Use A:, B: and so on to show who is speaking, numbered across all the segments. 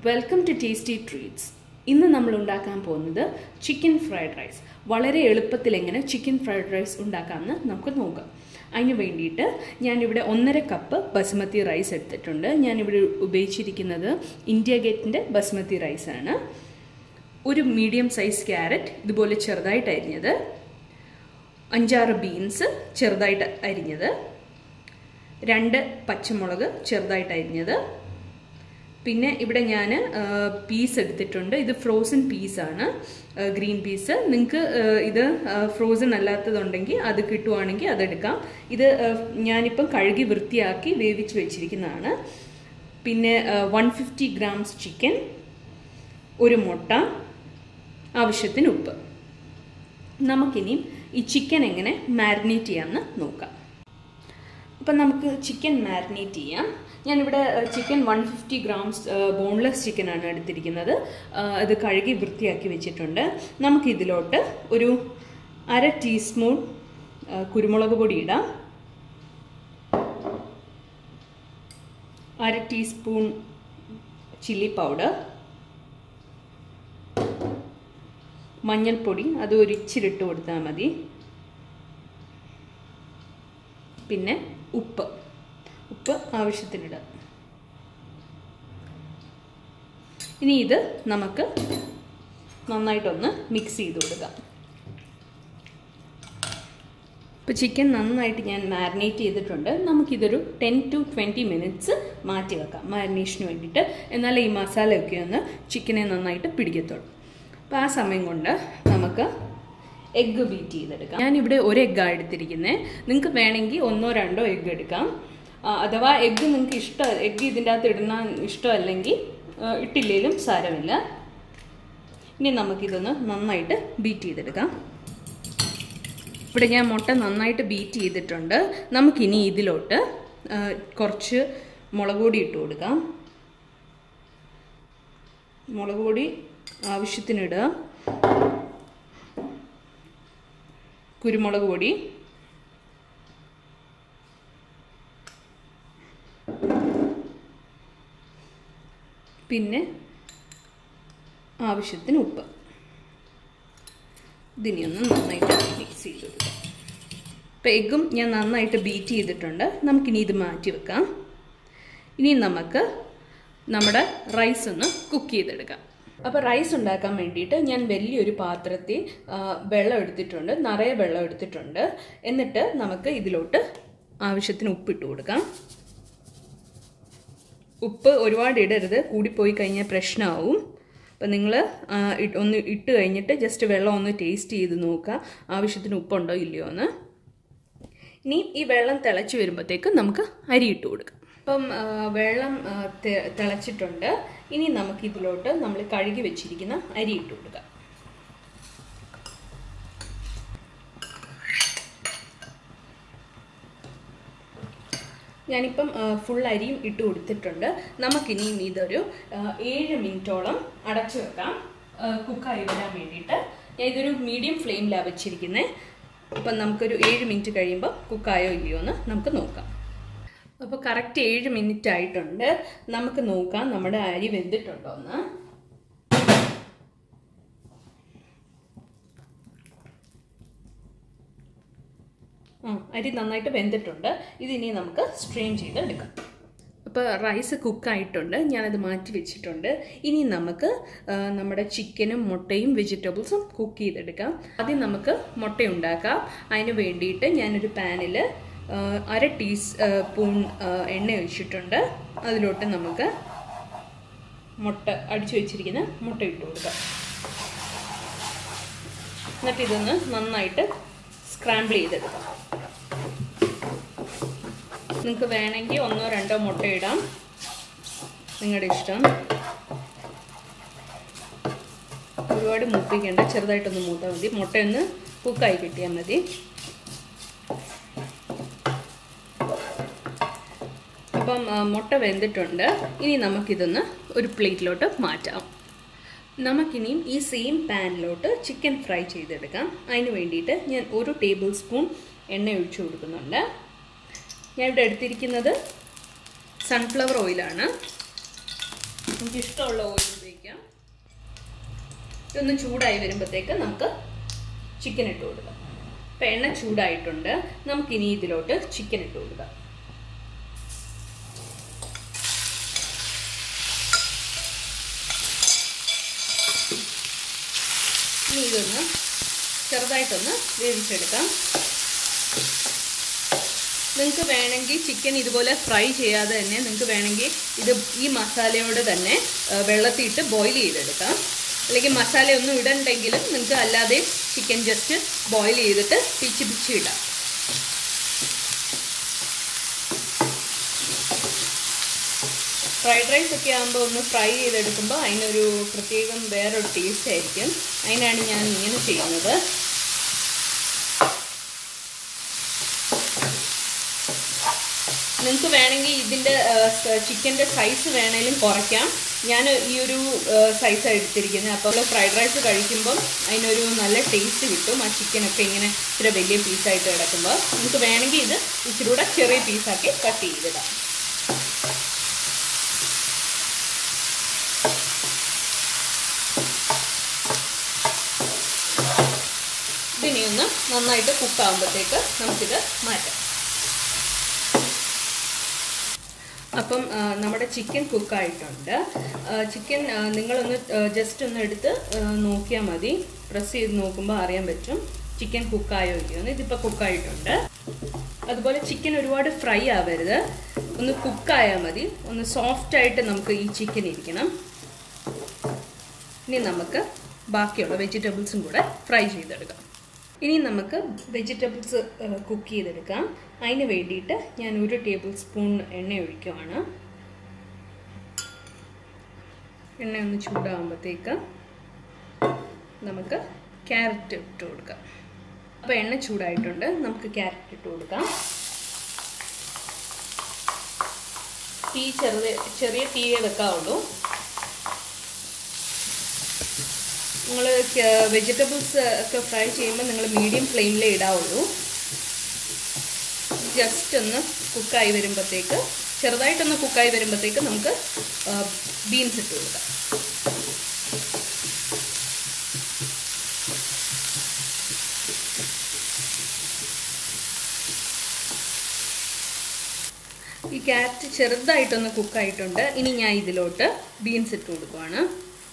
A: welcome to tasty treats ഇന്ന് നമ്മൾ ഉണ്ടാക്കാൻ പോകുന്നത് ചിക്കൻ ഫ്രൈഡ് റൈസ് വളരെ എളുപ്പത്തിൽ എങ്ങനെ ചിക്കൻ ഫ്രൈഡ് റൈസ് ഉണ്ടാക്കാമെന്ന് നമുക്ക് നോക്കാം അതിന് വേണ്ടിയിട്ട് ഞാനിവിടെ ഒന്നര കപ്പ് ബസ്മതി റൈസ് എടുത്തിട്ടുണ്ട് ഞാനിവിടെ ഉപയോഗിച്ചിരിക്കുന്നത് ഇന്ത്യ ഗേറ്റിൻ്റെ ബസ്മതി റൈസാണ് ഒരു മീഡിയം സൈസ് ക്യാരറ്റ് ഇതുപോലെ ചെറുതായിട്ട് അരിഞ്ഞത് അഞ്ചാറ് ബീൻസ് ചെറുതായിട്ട് അരിഞ്ഞത് രണ്ട് പച്ചമുളക് ചെറുതായിട്ട് അരിഞ്ഞത് പിന്നെ ഇവിടെ ഞാൻ പീസ് എടുത്തിട്ടുണ്ട് ഇത് ഫ്രോസൺ പീസാണ് ഗ്രീൻ പീസ് നിങ്ങൾക്ക് ഇത് ഫ്രോസൺ അല്ലാത്തതുണ്ടെങ്കിൽ അത് കിട്ടുവാണെങ്കിൽ അതെടുക്കാം ഇത് ഞാനിപ്പം കഴുകി വൃത്തിയാക്കി വേവിച്ച് വെച്ചിരിക്കുന്നതാണ് പിന്നെ വൺ ഫിഫ്റ്റി ഗ്രാംസ് ചിക്കൻ ഒരു മുട്ട ആവശ്യത്തിന് ഉപ്പ് നമുക്കിനി ഈ ചിക്കൻ എങ്ങനെ മാരിനേറ്റ് ചെയ്യാമെന്ന് നോക്കാം അപ്പം നമുക്ക് ചിക്കൻ മാരിനേറ്റ് ചെയ്യാം ഞാനിവിടെ chicken one fifty grams boneless ചിക്കനാണ് എടുത്തിരിക്കുന്നത് അത് കഴുകി വൃത്തിയാക്കി വെച്ചിട്ടുണ്ട് നമുക്കിതിലോട്ട് ഒരു അര ടീസ്പൂൺ കുരുമുളക് പൊടി ഇടാം അര ടീസ്പൂൺ ചില്ലി പൗഡർ മഞ്ഞൾപ്പൊടി അത് ഒരു ഇച്ചിരിട്ട് കൊടുത്താൽ മതി പിന്നെ ഉപ്പ് ഉപ്പ് ആവശ്യത്തിനിടുക ഇനി ഇത് നമുക്ക് നന്നായിട്ടൊന്ന് മിക്സ് ചെയ്ത് കൊടുക്കാം ഇപ്പോൾ ചിക്കൻ നന്നായിട്ട് ഞാൻ മാരിനേറ്റ് ചെയ്തിട്ടുണ്ട് നമുക്കിതൊരു ടെൻ ടു ട്വൻറ്റി മിനിറ്റ്സ് മാറ്റി വെക്കാം മാരിനേഷന് വേണ്ടിയിട്ട് എന്നാലേ ഈ മസാലയൊക്കെ ഒന്ന് ചിക്കനെ നന്നായിട്ട് പിടിക്കത്തുള്ളൂ അപ്പോൾ ആ സമയം കൊണ്ട് നമുക്ക് എഗ്ഗ് ബീറ്റ് ചെയ്തെടുക്കാം ഞാനിവിടെ ഒരു എഗ്ഗാണ് എടുത്തിരിക്കുന്നത് നിങ്ങൾക്ക് വേണമെങ്കിൽ ഒന്നോ രണ്ടോ എഗ്ഗ് എടുക്കാം അഥവാ എഗ്ഗ് നിങ്ങൾക്ക് ഇഷ്ടം എഗ്ഗ് ഇതിൻ്റെ അകത്ത് ഇടുന്ന ഇഷ്ടമല്ലെങ്കിൽ ഇട്ടില്ലെങ്കിലും സാരമില്ല ഇനി നമുക്കിതൊന്ന് നന്നായിട്ട് ബീറ്റ് ചെയ്തെടുക്കാം ഇവിടെ ഞാൻ മുട്ട നന്നായിട്ട് ബീറ്റ് ചെയ്തിട്ടുണ്ട് നമുക്കിനി ഇതിലോട്ട് കുറച്ച് മുളക് പൊടി ഇട്ട് കൊടുക്കാം മുളക് പൊടി ആവശ്യത്തിനിടുക കുരുമുളക് പൊടി പിന്നെ ആവശ്യത്തിന് ഉപ്പ് ഇതിനെ ഒന്ന് നന്നായിട്ട് മിക്സ് ചെയ്ത് കൊടുക്കാം ഇപ്പം എഗ്ഗും ഞാൻ നന്നായിട്ട് ബീറ്റ് ചെയ്തിട്ടുണ്ട് നമുക്കിനി ഇത് മാറ്റി വെക്കാം ഇനി നമുക്ക് നമ്മുടെ റൈസ് ഒന്ന് കുക്ക് ചെയ്തെടുക്കാം അപ്പോൾ റൈസ് ഉണ്ടാക്കാൻ വേണ്ടിയിട്ട് ഞാൻ വലിയൊരു പാത്രത്തിൽ വെള്ളം എടുത്തിട്ടുണ്ട് നിറയെ വെള്ളം എടുത്തിട്ടുണ്ട് എന്നിട്ട് നമുക്ക് ഇതിലോട്ട് ആവശ്യത്തിന് ഉപ്പിട്ട് കൊടുക്കാം ഉപ്പ് ഒരുപാട് ഇടരുത് കൂടിപ്പോയി കഴിഞ്ഞാൽ പ്രശ്നമാവും അപ്പം നിങ്ങൾ ഒന്ന് ഇട്ട് കഴിഞ്ഞിട്ട് ജസ്റ്റ് വെള്ളം ഒന്ന് ടേസ്റ്റ് ചെയ്ത് നോക്കുക ആവശ്യത്തിന് ഉപ്പുണ്ടോ ഇല്ലയോ എന്ന് ഇനി ഈ വെള്ളം തിളച്ച് വരുമ്പോഴത്തേക്ക് നമുക്ക് അരി ഇട്ട് കൊടുക്കാം അപ്പം വെള്ളം തിളച്ചിട്ടുണ്ട് ഇനി നമുക്ക് ഇതിലോട്ട് നമ്മൾ കഴുകി വെച്ചിരിക്കുന്ന അരി ഇട്ട് കൊടുക്കാം ഞാനിപ്പം ഫുൾ അരിയും ഇട്ട് കൊടുത്തിട്ടുണ്ട് നമുക്കിനിയും ഇതൊരു ഏഴ് മിനിറ്റോളം അടച്ചു വെക്കാം കുക്കായി വരാൻ വേണ്ടിയിട്ട് ഞാൻ ഇതൊരു മീഡിയം ഫ്ലെയിമിലാണ് വെച്ചിരിക്കുന്നത് അപ്പം നമുക്കൊരു ഏഴ് മിനിറ്റ് കഴിയുമ്പോൾ കുക്കായോ ഇല്ലയോ എന്ന് നമുക്ക് നോക്കാം അപ്പോൾ കറക്റ്റ് ഏഴ് മിനിറ്റ് ആയിട്ടുണ്ട് നമുക്ക് നോക്കാം നമ്മുടെ അരി വെന്തിട്ടുണ്ടോ എന്ന് ആ അരി നന്നായിട്ട് വെന്തിട്ടുണ്ട് ഇതിനി നമുക്ക് സ്ട്രെയിൻ ചെയ്തെടുക്കാം അപ്പോൾ റൈസ് കുക്കായിട്ടുണ്ട് ഞാനത് മാറ്റി വെച്ചിട്ടുണ്ട് ഇനി നമുക്ക് നമ്മുടെ ചിക്കനും മുട്ടയും വെജിറ്റബിൾസും കുക്ക് ചെയ്തെടുക്കാം ആദ്യം നമുക്ക് മുട്ട ഉണ്ടാക്കാം അതിന് വേണ്ടിയിട്ട് ഞാനൊരു പാനിൽ അര ടീസ്പൂൺ എണ്ണ ഒഴിച്ചിട്ടുണ്ട് അതിലോട്ട് നമുക്ക് മുട്ട അടിച്ചു വെച്ചിരിക്കുന്ന മുട്ട ഇട്ട് കൊടുക്കാം എന്നിട്ട് ഇതൊന്ന് നന്നായിട്ട് സ്ക്രാമ്പിൾ ചെയ്തെടുക്കാം നിങ്ങൾക്ക് വേണമെങ്കിൽ ഒന്നോ രണ്ടോ മുട്ട ഇടാം നിങ്ങളുടെ ഇഷ്ടം ഒരുപാട് മൂപ്പിക്കേണ്ട ചെറുതായിട്ടൊന്ന് മൂത്താൽ മതി മുട്ടയൊന്ന് കുക്കായി കിട്ടിയാൽ മതി അപ്പം മുട്ട വെന്തിട്ടുണ്ട് ഇനി നമുക്കിതൊന്ന് ഒരു പ്ലേറ്റിലോട്ട് മാറ്റാം നമുക്കിനിയും ഈ സെയിം പാനിലോട്ട് ചിക്കൻ ഫ്രൈ ചെയ്തെടുക്കാം അതിന് വേണ്ടിയിട്ട് ഞാൻ ഒരു ടേബിൾ സ്പൂൺ എണ്ണ ഒഴിച്ചു കൊടുക്കുന്നുണ്ട് ഞാൻ ഇവിടെ എടുത്തിരിക്കുന്നത് സൺഫ്ലവർ ഓയിലാണ് നമുക്ക് ഇഷ്ടമുള്ള ഓയിൽ ഉപയോഗിക്കാം ഇതൊന്ന് ചൂടായി വരുമ്പോഴത്തേക്ക് നമുക്ക് ചിക്കൻ ഇട്ട് കൊടുക്കാം അപ്പം എണ്ണ ചൂടായിട്ടുണ്ട് നമുക്കിനി ഇതിലോട്ട് ചിക്കൻ ഇട്ട് കൊടുക്കാം ഇനി ഇതൊന്ന് ചെറുതായിട്ടൊന്ന് വേവിച്ചെടുക്കാം നിങ്ങൾക്ക് വേണമെങ്കിൽ ചിക്കൻ ഇതുപോലെ ഫ്രൈ ചെയ്യാതെ തന്നെ നിങ്ങൾക്ക് വേണമെങ്കിൽ ഇത് ഈ മസാലയോട് തന്നെ വെള്ളത്തിയിട്ട് ബോയിൽ ചെയ്തെടുക്കാം അല്ലെങ്കിൽ മസാലയൊന്നും ഇടണ്ടെങ്കിലും നിങ്ങൾക്ക് അല്ലാതെ ചിക്കൻ ജസ്റ്റ് ബോയിൽ ചെയ്തിട്ട് പിച്ച് പിച്ച് ഇടാം ഫ്രൈഡ് റൈസ് ഒക്കെ ആകുമ്പോൾ ഒന്ന് ഫ്രൈ ചെയ്തെടുക്കുമ്പോൾ അതിനൊരു പ്രത്യേകം വേറൊരു ടേസ്റ്റ് ആയിരിക്കും അതിനാണ് ഞാൻ ഇങ്ങനെ ചെയ്യുന്നത് നിങ്ങൾക്ക് വേണമെങ്കിൽ ഇതിൻ്റെ ചിക്കൻ്റെ സൈസ് വേണേലും കുറയ്ക്കാം ഞാൻ ഈ ഒരു സൈസാണ് എടുത്തിരിക്കുന്നത് അപ്പോൾ ഫ്രൈഡ് റൈസ് കഴിക്കുമ്പം അതിനൊരു നല്ല ടേസ്റ്റ് കിട്ടും ആ ചിക്കനൊക്കെ ഇങ്ങനെ ഇച്ചിരി വലിയ പീസായിട്ട് കിടക്കുമ്പോൾ നിങ്ങൾക്ക് വേണമെങ്കിൽ ഇത് ഇച്ചിരി കൂടെ ചെറിയ പീസാക്കി കട്ട് ചെയ്തിടാം ഇതിനെ ഒന്ന് നന്നായിട്ട് കുക്കാകുമ്പോഴത്തേക്ക് നമുക്കിത് മാറ്റാം അപ്പം നമ്മുടെ ചിക്കൻ കുക്കായിട്ടുണ്ട് ചിക്കൻ നിങ്ങളൊന്ന് ജസ്റ്റ് ഒന്ന് എടുത്ത് നോക്കിയാൽ മതി പ്രസ് ചെയ്ത് നോക്കുമ്പോൾ അറിയാൻ പറ്റും ചിക്കൻ കുക്കായോ ഇല്ലയോ ഇതിപ്പോൾ കുക്കായിട്ടുണ്ട് അതുപോലെ ചിക്കൻ ഒരുപാട് ഫ്രൈ ആവരുത് ഒന്ന് കുക്കായാൽ മതി ഒന്ന് സോഫ്റ്റ് ആയിട്ട് നമുക്ക് ഈ ചിക്കൻ ഇരിക്കണം ഇനി നമുക്ക് ബാക്കിയുള്ള വെജിറ്റബിൾസും കൂടെ ഫ്രൈ ചെയ്തെടുക്കാം ഇനി നമുക്ക് വെജിറ്റബിൾസ് കുക്ക് ചെയ്തെടുക്കാം അതിന് വേണ്ടിയിട്ട് ഞാൻ ഒരു ടേബിൾ സ്പൂൺ എണ്ണ ഒഴിക്കുവാണ് എണ്ണ ഒന്ന് ചൂടാകുമ്പോഴത്തേക്ക് നമുക്ക് ക്യാരറ്റ് ഇട്ട് കൊടുക്കാം അപ്പോൾ എണ്ണ ചൂടായിട്ടുണ്ട് നമുക്ക് ക്യാരറ്റ് ഇട്ട് കൊടുക്കാം തീ ചെറുത് ചെറിയ തീയെ വെക്കാവുള്ളൂ നിങ്ങൾ വെജിറ്റബിൾസ് ഒക്കെ ഫ്രൈ ചെയ്യുമ്പോൾ നിങ്ങൾ മീഡിയം ഫ്ലെയിമിലേ ഇടാവുള്ളൂ ജസ്റ്റ് ഒന്ന് കുക്കായി വരുമ്പോഴത്തേക്ക് ചെറുതായിട്ടൊന്ന് കുക്കായി വരുമ്പോഴത്തേക്ക് നമുക്ക് ബീൻസ് ഇട്ട് കൊടുക്കാം ഈ ക്യാരറ്റ് ചെറുതായിട്ടൊന്ന് കുക്കായിട്ടുണ്ട് ഇനി ഞാൻ ഇതിലോട്ട് ബീൻസ് ഇട്ട് കൊടുക്കുവാണ്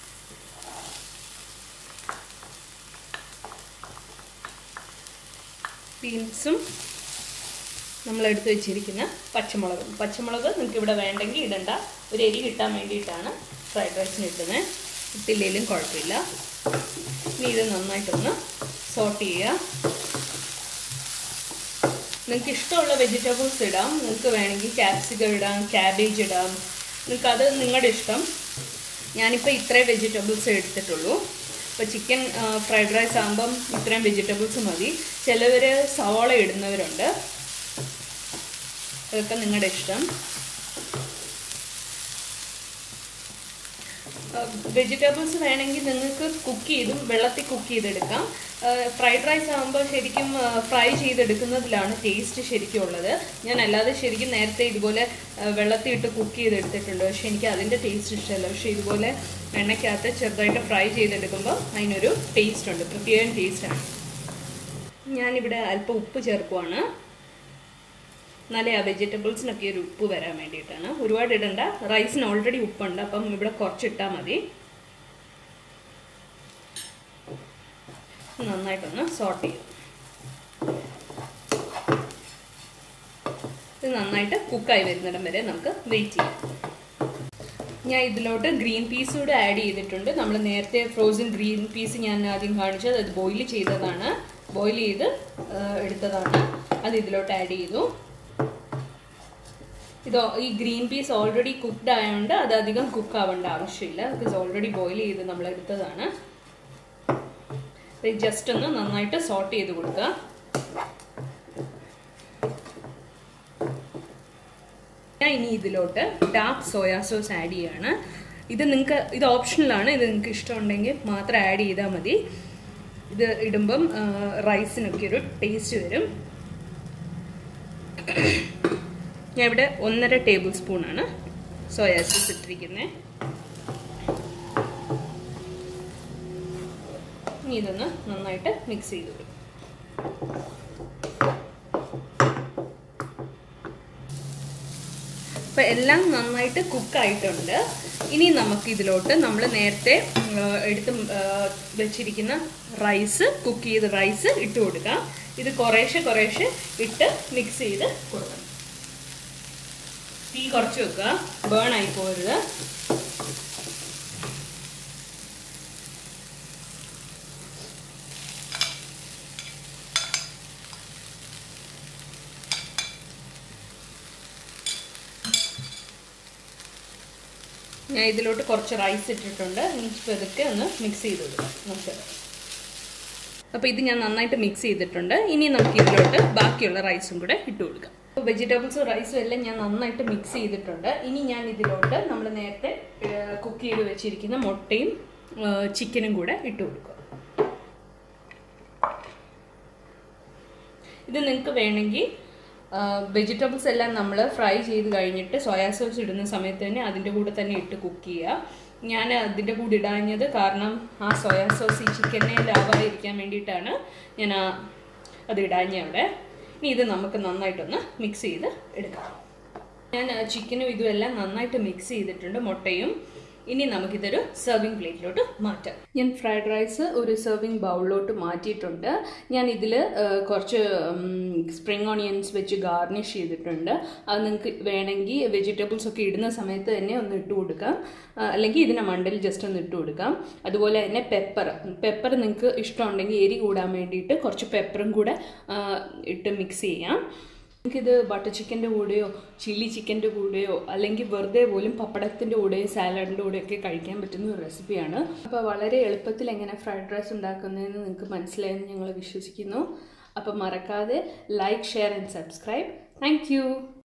A: ബീൻസും നമ്മൾ എടുത്ത് വെച്ചിരിക്കുന്ന പച്ചമുളകും പച്ചമുളക് നിങ്ങൾക്ക് ഇവിടെ വേണ്ടെങ്കിൽ ഇടണ്ട ഒരു എരി കിട്ടാൻ വേണ്ടിയിട്ടാണ് ഫ്രൈഡ് റൈസിന് ഇടുന്നത് ഇട്ടില്ലെങ്കിലും കുഴപ്പമില്ല ഇനി ഇത് നന്നായിട്ടൊന്ന് സോട്ട് ചെയ്യുക നിങ്ങൾക്ക് ഇഷ്ടമുള്ള വെജിറ്റബിൾസ് ഇടാം നിങ്ങൾക്ക് വേണമെങ്കിൽ ക്യാപ്സിക്കം ഇടാം ക്യാബേജ് ഇടാം നിങ്ങൾക്ക് അത് നിങ്ങളുടെ ഇഷ്ടം ഞാനിപ്പോൾ ഇത്രയും വെജിറ്റബിൾസ് എടുത്തിട്ടുള്ളൂ ഇപ്പോൾ ചിക്കൻ ഫ്രൈഡ് റൈസ് ആകുമ്പം ഇത്രയും വെജിറ്റബിൾസ് മതി ചിലവർ സവാള ഇടുന്നവരുണ്ട് അതൊക്കെ നിങ്ങളുടെ ഇഷ്ടം വെജിറ്റബിൾസ് വേണമെങ്കിൽ നിങ്ങൾക്ക് കുക്ക് ചെയ്തും വെള്ളത്തിൽ കുക്ക് ചെയ്തെടുക്കാം ഫ്രൈഡ് റൈസ് ആകുമ്പോൾ ശരിക്കും ഫ്രൈ ചെയ്തെടുക്കുന്നതിലാണ് ടേസ്റ്റ് ശരിക്കും ഉള്ളത് ഞാൻ അല്ലാതെ ശരിക്കും നേരത്തെ ഇതുപോലെ വെള്ളത്തിൽ ഇട്ട് കുക്ക് ചെയ്തെടുത്തിട്ടുണ്ട് പക്ഷെ എനിക്ക് അതിൻ്റെ ടേസ്റ്റ് ഇഷ്ടമല്ല പക്ഷേ ഇതുപോലെ എണ്ണയ്ക്കകത്ത് ചെറുതായിട്ട് ഫ്രൈ ചെയ്തെടുക്കുമ്പോൾ അതിനൊരു ടേസ്റ്റ് ഉണ്ട് പ്രത്യേകം ടേസ്റ്റാണ് ഞാനിവിടെ അല്പം ഉപ്പ് ചേർക്കുവാണ് എന്നാലേ ആ വെജിറ്റബിൾസിനൊക്കെ ഒരു ഉപ്പ് വരാൻ വേണ്ടിയിട്ടാണ് ഒരുപാട് ഇടണ്ട റൈസിന് ഓൾറെഡി ഉപ്പുണ്ട് അപ്പം ഇവിടെ കുറച്ചിട്ടാൽ മതി നന്നായിട്ടൊന്ന് സോട്ട് ചെയ്യും ഇത് നന്നായിട്ട് കുക്കായി വരുന്നിടം വരെ നമുക്ക് വെയിറ്റ് ചെയ്യാം ഞാൻ ഇതിലോട്ട് ഗ്രീൻ പീസ് കൂടെ ആഡ് ചെയ്തിട്ടുണ്ട് നമ്മൾ നേരത്തെ ഫ്രോസൺ ഗ്രീൻ പീസ് ഞാൻ ആദ്യം കാണിച്ചത് അത് ബോയിൽ ചെയ്തതാണ് ബോയിൽ ചെയ്ത് എടുത്തതാണ് അത് ഇതിലോട്ട് ആഡ് ചെയ്തു ഇത് ഈ ഗ്രീൻ പീസ് ഓൾറെഡി കുക്ക്ഡ് ആയതുകൊണ്ട് അത് അധികം കുക്ക് ആവേണ്ട ആവശ്യമില്ല ബിക്കോസ് ഓൾറെഡി ബോയിൽ ചെയ്ത് നമ്മൾ എടുത്തതാണ് ജസ്റ്റ് ഒന്ന് നന്നായിട്ട് സോട്ട് ചെയ്ത് കൊടുക്കുക ഞാൻ ഇനി ഇതിലോട്ട് ഡാർക്ക് സോയാ സോസ് ആഡ് ചെയ്യാണ് ഇത് നിങ്ങൾക്ക് ഇത് ഓപ്ഷണലാണ് ഇത് നിങ്ങൾക്ക് ഇഷ്ടമുണ്ടെങ്കിൽ മാത്രം ആഡ് ചെയ്താൽ മതി ഇത് ഇടുമ്പം റൈസിനൊക്കെ ഒരു ടേസ്റ്റ് വരും ഞാൻ ഇവിടെ ഒന്നര ടേബിൾ സ്പൂണാണ് സോയാ സോസ് ഇട്ടിരിക്കുന്നത് ഇനി ഇതൊന്ന് നന്നായിട്ട് മിക്സ് ചെയ്ത് കൊടുക്കും അപ്പോൾ എല്ലാം നന്നായിട്ട് കുക്കായിട്ടുണ്ട് ഇനി നമുക്ക് ഇതിലോട്ട് നമ്മൾ നേരത്തെ ആ, എടുത്ത് ആ, വെച്ചിരിക്കുന്ന റൈസ് കുക്ക് ചെയ്ത റൈസ് ഇട്ട് കൊടുക്കാം ഇത് കുറേശ്ശെ കുറേശ്ശെ ഇട്ട് മിക്സ് ചെയ്ത് കൊടുക്കണം തീ കുറച്ച് വെക്കുക ബേൺ ആയി പോരുത് ഞാൻ ഇതിലോട്ട് കുറച്ച് റൈസ് ഇട്ടിട്ടുണ്ട് ഇനി ഇതൊക്കെ ഒന്ന് മിക്സ് ചെയ്ത് കൊടുക്കാം നമുക്ക് അപ്പോൾ ഇത് ഞാൻ നന്നായിട്ട് മിക്സ് ചെയ്തിട്ടുണ്ട് ഇനി നമുക്ക് ഇതിലോട്ട് ബാക്കിയുള്ള റൈസും കൂടെ ഇട്ട് കൊടുക്കാം അപ്പോൾ വെജിറ്റബിൾസും റൈസും എല്ലാം ഞാൻ നന്നായിട്ട് മിക്സ് ചെയ്തിട്ടുണ്ട് ഇനി ഞാൻ ഇതിലോട്ട് നമ്മൾ നേരത്തെ കുക്ക് ചെയ്ത് വെച്ചിരിക്കുന്ന മുട്ടയും ചിക്കനും കൂടെ ഇട്ട് കൊടുക്കുക ഇത് നിങ്ങൾക്ക് വേണമെങ്കിൽ വെജിറ്റബിൾസ് എല്ലാം നമ്മൾ ഫ്രൈ ചെയ്ത് കഴിഞ്ഞിട്ട് സോയാ സോസ് ഇടുന്ന സമയത്ത് തന്നെ അതിൻ്റെ കൂടെ തന്നെ ഇട്ട് കുക്ക് ചെയ്യുക ഞാൻ അതിൻ്റെ കൂടെ ഇടാഞ്ഞത് കാരണം ആ സോയാ സോസ് ഈ ചിക്കനെ ലാവായിരിക്കാൻ വേണ്ടിയിട്ടാണ് ഞാൻ ആ അത് ഇടാഞ്ഞ അവിടെ ഇനി ഇത് നമുക്ക് നന്നായിട്ടൊന്ന് മിക്സ് ചെയ്ത് എടുക്കാം ഞാൻ ചിക്കനും ഇതും എല്ലാം നന്നായിട്ട് മിക്സ് ചെയ്തിട്ടുണ്ട് മുട്ടയും ഇനി നമുക്കിതൊരു സെർവിങ് പ്ലേറ്റിലോട്ട് മാറ്റാം ഞാൻ ഫ്രൈഡ് റൈസ് ഒരു സെർവിങ് ബൗളിലോട്ട് മാറ്റിയിട്ടുണ്ട് ഞാൻ ഇതിൽ കുറച്ച് സ്പ്രിങ് ഓണിയൻസ് വെച്ച് ഗാർണിഷ് ചെയ്തിട്ടുണ്ട് അത് നിങ്ങൾക്ക് വേണമെങ്കിൽ വെജിറ്റബിൾസ് ഒക്കെ ഇടുന്ന സമയത്ത് തന്നെ ഒന്ന് ഇട്ട് കൊടുക്കാം ആ, അല്ലെങ്കിൽ ഇതിനെ മണ്ടൽ ജസ്റ്റ് ഒന്ന് ഇട്ട് കൊടുക്കാം അതുപോലെ തന്നെ പെപ്പർ പെപ്പർ നിങ്ങൾക്ക് ഇഷ്ടമുണ്ടെങ്കിൽ എരി കൂടാൻ വേണ്ടിയിട്ട് കുറച്ച് പെപ്പറും കൂടെ ആ, ഇട്ട് മിക്സ് ചെയ്യാം നമുക്കിത് ബട്ടർ ചിക്കൻ്റെ കൂടെയോ ചില്ലി ചിക്കൻ്റെ കൂടെയോ അല്ലെങ്കിൽ വെറുതെ പോലും പപ്പടത്തിൻ്റെ കൂടെയോ സാലഡിൻ്റെ കൂടെയൊക്കെ കഴിക്കാൻ പറ്റുന്ന ഒരു റെസിപ്പിയാണ് അപ്പോൾ വളരെ എളുപ്പത്തിൽ എങ്ങനെ ഫ്രൈഡ് റൈസ് ഉണ്ടാക്കുന്നതെന്ന് നിങ്ങൾക്ക് മനസ്സിലായെന്ന് ഞങ്ങൾ വിശ്വസിക്കുന്നു അപ്പോൾ മറക്കാതെ like share and subscribe thank